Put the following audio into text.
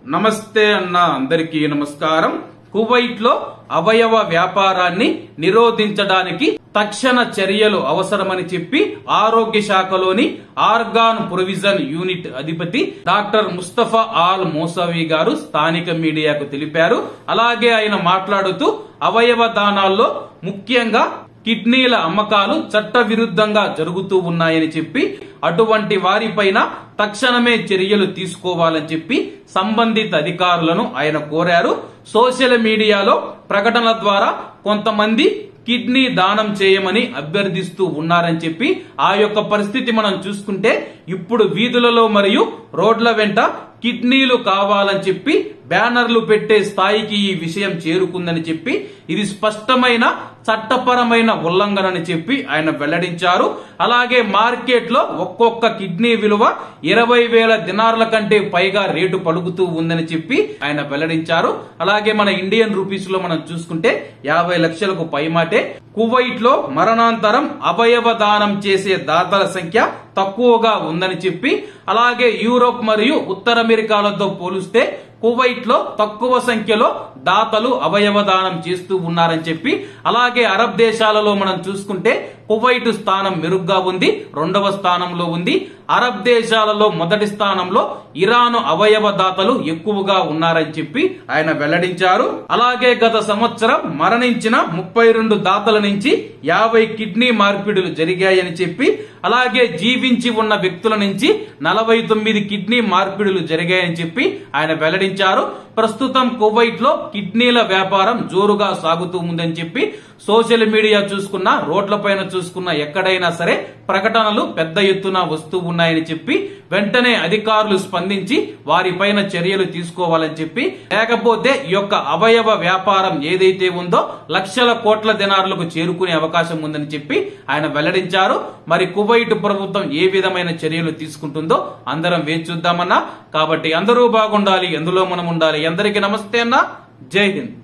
నమస్తే అన్న అందరికీ నమస్కారం కువైట్ లో అవయవ వ్యాపారాన్ని నిరోధించడానికి తక్షణ చర్యలు అవసరమని చెప్పి ఆరోగ్య శాఖలోని ఆర్గాన్ ప్రొవిజన్ యూనిట్ అధిపతి డాక్టర్ ముస్తఫా ఆల్ మోసవి గారు స్థానిక మీడియాకు తెలిపారు అలాగే ఆయన మాట్లాడుతూ అవయవ దానాల్లో ముఖ్యంగా కిడ్నీల అమ్మకాలు చట్ట విరుద్ధంగా జరుగుతూ ఉన్నాయని చెప్పి అటువంటి వారిపైన తక్షణమే చర్యలు తీసుకోవాలని చెప్పి సంబంధిత అధికారులను ఆయన కోరారు సోషల్ మీడియాలో ప్రకటనల ద్వారా కొంతమంది కిడ్నీ దానం చేయమని అభ్యర్థిస్తూ ఉన్నారని చెప్పి ఆ యొక్క పరిస్థితి మనం చూసుకుంటే ఇప్పుడు వీధులలో మరియు రోడ్ల వెంట కిడ్నీలు కావాలని చెప్పి బ్యానర్లు పెట్టే స్థాయికి ఈ విషయం చేరుకుందని చెప్పి ఇది స్పష్టమైన చట్టపరమైన ఉల్లంఘన అని చెప్పి ఆయన వెల్లడించారు అలాగే మార్కెట్ లో ఒక్కొక్క కిడ్నీ విలువ ఇరవై వేల దినార్ల కంటే పైగా రేటు పలుకుతూ ఉందని చెప్పి ఆయన వెల్లడించారు అలాగే మన ఇండియన్ రూపీస్ లో మనం చూసుకుంటే యాభై లక్షలకు పైమాటే కువైట్ లో మరణాంతరం అవయవ దానం చేసే దాతల సంఖ్య తక్కువగా ఉందని చెప్పి అలాగే యూరోప్ మరియు ఉత్తర అమెరికాలతో పోలిస్తే కువైట్ లో తక్కువ సంఖ్యలో దాతలు అవయవ దానం చేస్తూ ఉన్నారని చెప్పి అలాగే అరబ్ దేశాలలో మనం చూసుకుంటే కువైట్ స్థానం మెరుగ్గా ఉంది రెండవ స్థానంలో ఉంది అరబ్ దేశాలలో మొదటి స్థానంలో ఇరాన్ అవయవ దాతలు ఎక్కువగా ఉన్నారని చెప్పి ఆయన వెల్లడించారు అలాగే గత సంవత్సరం మరణించిన ముప్పై రెండు దాతల నుంచి యాభై కిడ్నీ మార్పిడులు జరిగాయని చెప్పి అలాగే జీవించి ఉన్న వ్యక్తుల నుంచి నలభై తొమ్మిది కిడ్నీ మార్పిడులు జరిగాయని చెప్పి ఆయన వెల్లడించారు ప్రస్తుతం కువైట్ లో కిడ్నీల వ్యాపారం జోరుగా సాగుతూ ఉందని చెప్పి సోషల్ మీడియా చూసుకున్నా రోడ్లపైన చూసుకున్నా ఎక్కడైనా సరే ప్రకటనలు పెద్ద ఎత్తున వస్తూ ఉన్నాయని చెప్పి వెంటనే అధికారులు స్పందించి వారిపైన చర్యలు తీసుకోవాలని చెప్పి లేకపోతే ఈ యొక్క అవయవ వ్యాపారం ఏదైతే ఉందో లక్షల కోట్ల దినారులకు చేరుకునే అవకాశం ఉందని చెప్పి ఆయన వెల్లడించారు మరి కువైట్ ప్రభుత్వం ఏ విధమైన చర్యలు తీసుకుంటుందో అందరం వేచి చూద్దామన్నా కాబట్టి అందరూ బాగుండాలి ఎందులో మనం ఉండాలి అందరికీ నమస్తే అన్న జై హింద్